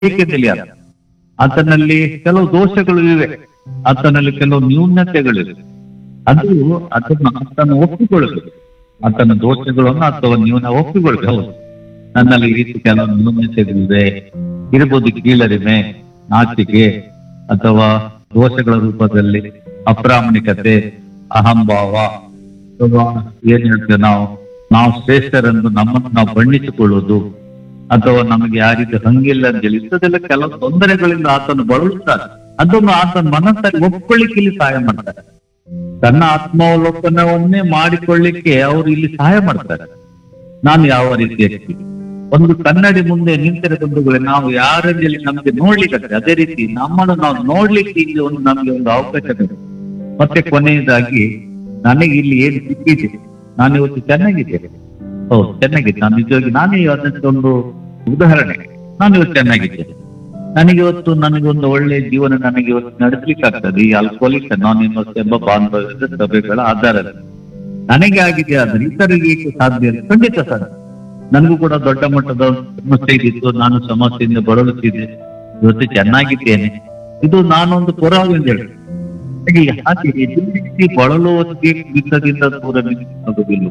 ಏಕೆ ತಿಳಿಯಲ್ಲ ಆತನಲ್ಲಿ ಕೆಲವು ದೋಷಗಳು ಇವೆ ಆತನಲ್ಲಿ ಕೆಲವು ನ್ಯೂನತೆಗಳಿವೆ ಅದು ಅದನ್ನು ಆತನ ಒಪ್ಪಿಕೊಳ್ಳಬೇಕು ಆತನ ದೋಷಗಳನ್ನು ಅಥವಾ ನ್ಯೂನ ಒಪ್ಪಿಕೊಳ್ಳಬೇಕು ಹೌದು ನನ್ನಲ್ಲಿ ಈ ರೀತಿ ಕೆಲವು ನ್ಯೂನತೆಗಳಿವೆ ಇರಬಹುದು ಕೀಳರಿಮೆ ನಾಚಿಕೆ ಅಥವಾ ದೋಷಗಳ ರೂಪದಲ್ಲಿ ಅಪ್ರಾಮಾಣಿಕತೆ ಅಹಂಭಾವ ಅಥವಾ ಏನ್ ಹೇಳ್ತೇವೆ ನಾವು ನಾವು ಶ್ರೇಷ್ಠರೆಂದು ನಮ್ಮನ್ನು ನಾವು ಬಣ್ಣಿಸಿಕೊಳ್ಳುವುದು ಅಥವಾ ನಮಗೆ ಯಾರಿಗೂ ಹಂಗಿಲ್ಲ ಅಂತ ಹೇಳಿ ಇಂಥದ್ದೆಲ್ಲ ಕೆಲವು ತೊಂದರೆಗಳಿಂದ ಆತನು ಬಳಲುತ್ತಾರೆ ಅದನ್ನು ಆತನ ಮನಸ್ಸಲ್ಲಿ ಒಪ್ಕೊಳ್ಳಿಕ್ಕೆ ಇಲ್ಲಿ ಸಹಾಯ ಮಾಡ್ತಾರೆ ತನ್ನ ಆತ್ಮಾವಲೋಕನವನ್ನೇ ಮಾಡಿಕೊಳ್ಳಿಕ್ಕೆ ಅವರು ಇಲ್ಲಿ ಸಹಾಯ ಮಾಡ್ತಾರೆ ನಾನು ಯಾವ ರೀತಿ ವ್ಯಕ್ತಿ ಒಂದು ಕನ್ನಡಿ ಮುಂದೆ ನಿಂತಿರೋ ಬಂಧುಗಳೇ ನಾವು ಯಾರಲ್ಲಿ ನಮಗೆ ನೋಡ್ಲಿಕ್ಕೆ ಅದೇ ರೀತಿ ನಮ್ಮನ್ನು ನಾವು ನೋಡ್ಲಿಕ್ಕೆ ಇಲ್ಲಿ ಒಂದು ನಮಗೆ ಒಂದು ಅವಕಾಶ ಬೇಕು ಮತ್ತೆ ಕೊನೆಯದಾಗಿ ನನಗೆ ಇಲ್ಲಿ ಏನು ಸಿಕ್ಕಿದೆ ನಾನು ಇವತ್ತು ಚೆನ್ನಾಗಿದ್ದೇನೆ ಹೌದು ಚೆನ್ನಾಗಿದೆ ನಾನು ನಿಜವಾಗಿ ನಾನೇ ಅದಕ್ಕೊಂದು ಉದಾಹರಣೆ ನಾನು ಇವತ್ತು ಚೆನ್ನಾಗಿದ್ದೇನೆ ನನಗೆ ಇವತ್ತು ನನಗೊಂದು ಒಳ್ಳೆ ಜೀವನ ನನಗೆ ಇವತ್ತು ನಡೆಸಲಿಕ್ಕೆ ಆಗ್ತದೆ ಈ ಆಲ್ಕೋಲಿಕ್ ಅನಾನಿಮಸ್ ಎಂಬ ಬಾಂಧವ್ಯದ ಸಭೆಗಳ ಆಧಾರದಲ್ಲಿ ನನಗೆ ಆಗಿದೆ ಆದ್ರೆ ಇತರಿಗೆ ಏಕೆ ಸಾಧ್ಯ ಇಲ್ಲ? ಖಂಡಿತ ಸರ್ ನನಗೂ ಕೂಡ ದೊಡ್ಡ ಮಟ್ಟದ ಸಮಸ್ಯೆ ಇದ್ದಿತ್ತು ನಾನು ಸಮಸ್ಯೆಯಿಂದ ಬಳಲುತ್ತಿದ್ದೆ ಇವತ್ತು ಚೆನ್ನಾಗಿದ್ದೇನೆ ಇದು ನಾನೊಂದು ಪುರಾವೆ ಅಂತ ಹೇಳಿ ಹಾಗೆ ಯಾಕೆ ಈ ರೀತಿ ಬಳಲುವಕ್ಕೆ ಯುದ್ಧದಿಂದ ದೂರ ಆಗುದಿಲ್ಲ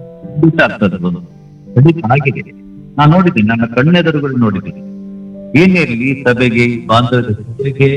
ಆಗ್ತದೆ ಒಂದು ಖಂಡಿತ ಆಗಿದೆ ನಾನು ನೋಡಿದ್ದೀನಿ ನನ್ನ ಕಣ್ಣೆದುರುಗಳು ನೋಡಿದ್ದೀನಿ ಏನೇ ಇರಲಿ ಸಭೆಗೆ ಈ ಬಾಂಧವ್ಯದ ಸಭೆಗೆ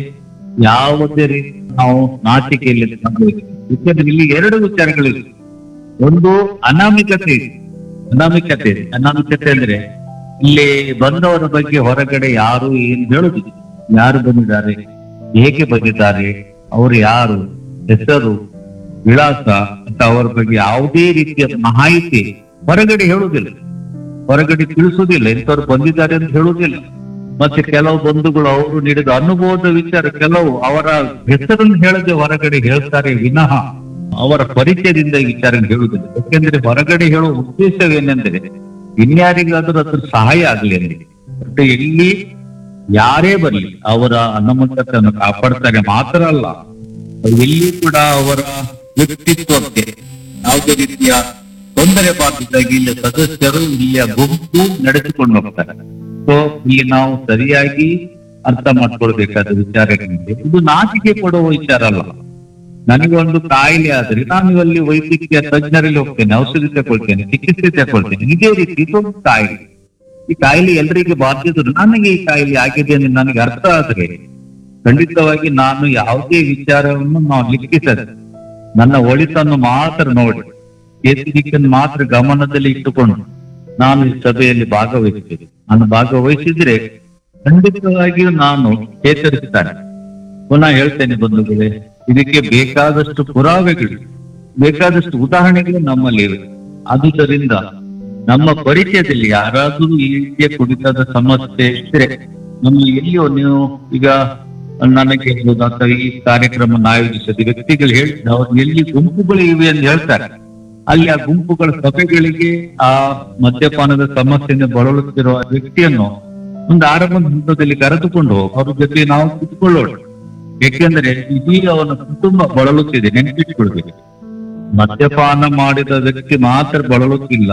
ಯಾವುದೇ ರೀತಿ ನಾವು ನಾಚಿಕೆಯಲ್ಲಿ ಸಂಭವಿಸಿಲ್ಲ. ಯಾಕಂದ್ರೆ ಇಲ್ಲಿ ಎರಡು ವಿಚಾರಗಳಿವೆ ಒಂದು ಅನಾಮಿಕತೆ ಇದೆ ಅನಾಮಿಕತೆ ಇದೆ ಅನಾಮಿಕತೆ ಅಂದ್ರೆ ಇಲ್ಲಿ ಬಂದವರ ಬಗ್ಗೆ ಹೊರಗಡೆ ಯಾರು ಏನ್ ಹೇಳುದಿಲ್ಲ ಯಾರು ಬಂದಿದ್ದಾರೆ ಹೇಗೆ ಬಂದಿದ್ದಾರೆ ಅವರು ಯಾರು ಹೆಸರು ವಿಳಾಸ ಅಂತ ಅವರ ಬಗ್ಗೆ ಯಾವುದೇ ರೀತಿಯ ಮಾಹಿತಿ ಹೊರಗಡೆ ಹೇಳುವುದಿಲ್ಲ ಹೊರಗಡೆ ತಿಳಿಸುವುದಿಲ್ಲ ಇಂಥವ್ರು ಬಂದಿದ್ದಾರೆ ಅಂತ ಹೇಳುವುದಿಲ್ಲ ಮತ್ತೆ ಕೆಲವು ಬಂಧುಗಳು ಅವರು ನೀಡಿದ ಅನುಭವದ ವಿಚಾರ ಕೆಲವು ಅವರ ಹೆಸರನ್ನು ಹೇಳದೆ ಹೊರಗಡೆ ಹೇಳ್ತಾರೆ ವಿನಃ ಅವರ ಪರಿಚಯದಿಂದ ಈ ವಿಚಾರ ಹೇಳುವುದಿಲ್ಲ ಯಾಕೆಂದ್ರೆ ಹೊರಗಡೆ ಹೇಳುವ ಉದ್ದೇಶವೇನೆಂದ್ರೆ ಇನ್ಯಾರಿಗಾದ್ರೂ ಅದ್ರ ಸಹಾಯ ಆಗ್ಲಿ ಅಂತ ಮತ್ತೆ ಇಲ್ಲಿ ಯಾರೇ ಬರಲಿ ಅವರ ಅನುಮತತೆಯನ್ನು ಕಾಪಾಡ್ತಾರೆ ಮಾತ್ರ ಅಲ್ಲ ಎಲ್ಲಿ ಕೂಡ ಅವರ ವ್ಯಕ್ತಿತ್ವಕ್ಕೆ ಯಾವುದೇ ರೀತಿಯ ತೊಂದರೆ ಬಾರದಾಗಿ ಇಲ್ಲಿ ಸದಸ್ಯರು ಇಲ್ಲಿಯ ಗುಂಪು ನಡೆಸಿಕೊಂಡು ಹೋಗ್ತಾರೆ ಸೊ ಇಲ್ಲಿ ನಾವು ಸರಿಯಾಗಿ ಅರ್ಥ ಮಾಡ್ಕೊಳ್ಬೇಕಾದ ವಿಚಾರಗಳಿದೆ ಇದು ನಾಚಿಕೆ ಕೊಡುವ ವಿಚಾರ ಅಲ್ಲ ನನಗೆ ಒಂದು ಕಾಯಿಲೆ ಆದ್ರೆ ನಾನು ಅಲ್ಲಿ ವೈದ್ಯಕೀಯ ತಜ್ಞರಲ್ಲಿ ಹೋಗ್ತೇನೆ ಔಷಧಿ ತಗೊಳ್ತೇನೆ ಚಿಕಿತ್ಸೆ ತಗೊಳ್ತೇನೆ ಇದೇ ರೀತಿ ಇದೊಂದು ಕಾಯಿಲೆ ಈ ಕಾಯಿಲೆ ಎಲ್ಲರಿಗೆ ಬಾಧಿಸಿದ್ರು ನನಗೆ ಈ ಕಾಯಿಲೆ ಆಗಿದೆ ಎಂದು ನನಗೆ ಅರ್ಥ ಆದ್ರೆ ಖಂಡಿತವಾಗಿ ನಾನು ಯಾವುದೇ ವಿಚಾರವನ್ನು ನಾವು ಲಿಖಿಸದೆ ನನ್ನ ಒಳಿತನ್ನು ಮಾತ್ರ ನೋಡಿ ಎತ್ತಿದ್ದನ್ನು ಮಾತ್ರ ಗಮನದಲ್ಲಿ ಇಟ್ಟುಕೊಂಡು ನಾನು ಈ ಸಭೆಯಲ್ಲಿ ಭಾಗವಹಿಸ್ತೇನೆ ನಾನು ಭಾಗವಹಿಸಿದ್ರೆ ಖಂಡಿತವಾಗಿಯೂ ನಾನು ಚೇತರಿಸ್ತಾನೆ ಪುನಃ ಹೇಳ್ತೇನೆ ಬಂಧುಗಳೇ ಇದಕ್ಕೆ ಬೇಕಾದಷ್ಟು ಪುರಾವೆಗಳು ಬೇಕಾದಷ್ಟು ಉದಾಹರಣೆಗಳು ನಮ್ಮಲ್ಲಿ ಇವೆ ಆದುದರಿಂದ ನಮ್ಮ ಪರಿಚಯದಲ್ಲಿ ಯಾರಾದ್ರೂ ಈ ರೀತಿಯ ಕುಡಿತದ ಸಮಸ್ಯೆ ಇದ್ರೆ ನಮ್ಮ ಎಲ್ಲಿಯೋ ನೀವು ಈಗ ನನಗೆ ಹೇಳ್ಬೋದು ಅಥವಾ ಈ ಕಾರ್ಯಕ್ರಮ ಆಯೋಜಿಸಿದ ವ್ಯಕ್ತಿಗಳು ಹೇಳಿದ ಅವ್ರು ಎಲ್ಲಿ ಗುಂಪುಗಳು ಇವೆ ಅಂತ ಹೇಳ್ತಾರೆ ಅಲ್ಲಿ ಆ ಗುಂಪುಗಳ ಸಭೆಗಳಿಗೆ ಆ ಮದ್ಯಪಾನದ ಸಮಸ್ಯೆಯಿಂದ ಬಳಲುತ್ತಿರುವ ವ್ಯಕ್ತಿಯನ್ನು ಒಂದು ಆರಂಭದ ಹಂತದಲ್ಲಿ ಕರೆದುಕೊಂಡು ಹೋಗಿ ಅವ್ರ ಜೊತೆ ನಾವು ಕುತ್ಕೊಳ್ಳೋಣ ಏಕೆಂದ್ರೆ ಇದೀಗ ಅವನ ಕುಟುಂಬ ಬಳಲುತ್ತಿದೆ ನೆನಪಿಟ್ಕೊಳ್ಬೇಕು ಮದ್ಯಪಾನ ಮಾಡಿದ ವ್ಯಕ್ತಿ ಮಾತ್ರ ಬಳಲುತ್ತಿಲ್ಲ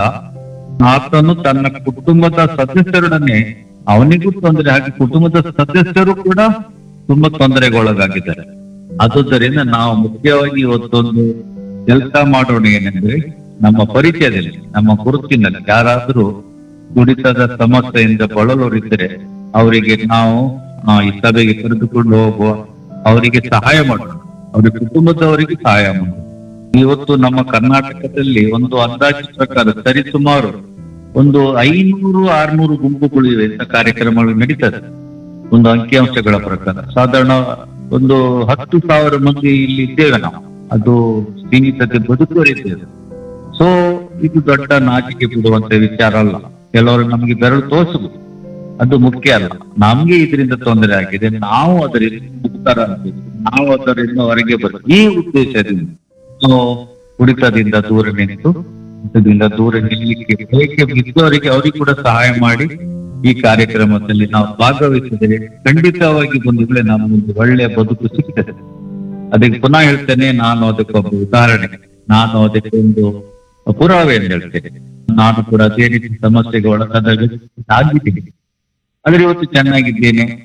ಆತನು ತನ್ನ ಕುಟುಂಬದ ಸದಸ್ಯರೊಡನೆ ಅವನಿಗೂ ತೊಂದರೆ ಹಾಗೆ ಕುಟುಂಬದ ಸದಸ್ಯರು ಕೂಡ ತುಂಬಾ ತೊಂದರೆಗೊಳಗಾಗಿದ್ದಾರೆ ಆದುದರಿಂದ ನಾವು ಮುಖ್ಯವಾಗಿ ಇವತ್ತೊಂದು ಕೆಲಸ ಮಾಡೋಣ ಏನೆಂದ್ರೆ ನಮ್ಮ ಪರಿಚಯದಲ್ಲಿ ನಮ್ಮ ಗುರುತಿನಲ್ಲಿ ಯಾರಾದ್ರೂ ಕುಡಿತದ ಸಮಸ್ಯೆಯಿಂದ ಬಳಲೋರಿದ್ದರೆ ಅವರಿಗೆ ನಾವು ಆ, ಈ ಸಭೆಗೆ ಕರೆದುಕೊಂಡು ಹೋಗುವ ಅವರಿಗೆ ಸಹಾಯ ಮಾಡೋಣ ಅವರ ಕುಟುಂಬದವರಿಗೆ ಸಹಾಯ ಮಾಡೋಣ ಇವತ್ತು ನಮ್ಮ ಕರ್ನಾಟಕದಲ್ಲಿ ಒಂದು ಅಂದಾಜು ಪ್ರಕಾರ ಸರಿಸುಮಾರು ಒಂದು ಐನೂರು ಆರ್ನೂರು ಗುಂಪುಗಳು ಇವೆ ಇಂಥ ಕಾರ್ಯಕ್ರಮಗಳು ನಡೀತದೆ ಒಂದು ಅಂಕಿಅಂಶಗಳ ಪ್ರಕಾರ ಸಾಧಾರಣ ಒಂದು ಹತ್ತು ಸಾವಿರ ಮಂದಿ ಇಲ್ಲಿ ಇದ್ದೇವೆ ನಾವು ಅದು ಸೀಮಿತತೆ ಬದುಕುವರಿದ್ದೇವೆ ಸೊ ಇದು ದೊಡ್ಡ ನಾಚಿಕೆ ಬಿಡುವಂತ ವಿಚಾರ ಅಲ್ಲ ಕೆಲವರು ನಮಗೆ ಬೆರಳು ತೋರಿಸಬಹುದು ಅದು ಮುಖ್ಯ ಅಲ್ಲ ನಮ್ಗೆ ಇದರಿಂದ ತೊಂದರೆ ಆಗಿದೆ ನಾವು ಅದರಿಂದ ಮುಕ್ತರಾಗಬೇಕು ನಾವು ಅದರಿಂದ ಹೊರಗೆ ಬರಬೇಕು ಈ ಉದ್ದೇಶದಿಂದ ನಾವು ಕುಡಿತದಿಂದ ದೂರ ನಿಂತು ಕುಡಿತದಿಂದ ದೂರ ನಿಲ್ಲಲಿಕ್ಕೆ ಹೇಗೆ ಬಿದ್ದವರಿಗೆ ಅವರಿಗೆ ಕೂಡ ಸಹಾಯ ಮಾಡಿ ಈ ಕಾರ್ಯಕ್ರಮದಲ್ಲಿ ನಾವು ಭಾಗವಹಿಸಿದರೆ ಖಂಡಿತವಾಗಿ ಬಂಧುಗಳೇ ನಮಗೊಂದು ಒಳ್ಳೆಯ ಬದುಕು ಸಿಗ್ತದೆ ಅದಕ್ಕೆ ಪುನಃ ಹೇಳ್ತೇನೆ ನಾನು ಅದಕ್ಕೊಬ್ಬ ಉದಾಹರಣೆ ನಾನು ಅದಕ್ಕೆ ಒಂದು ಪುರಾವೆ ಅಂತ ಹೇಳ್ತೇನೆ ನಾನು ಕೂಡ ಅದೇ ರೀತಿ ಸಮಸ್ಯೆಗೆ ಒಳಗಾದ ವ್ಯಕ್ತಿ ಆಗಿದ್ದೀನಿ ಆದ್ರೆ ಇವತ್ತು ಚೆನ್ನಾಗಿದ್ದೇನೆ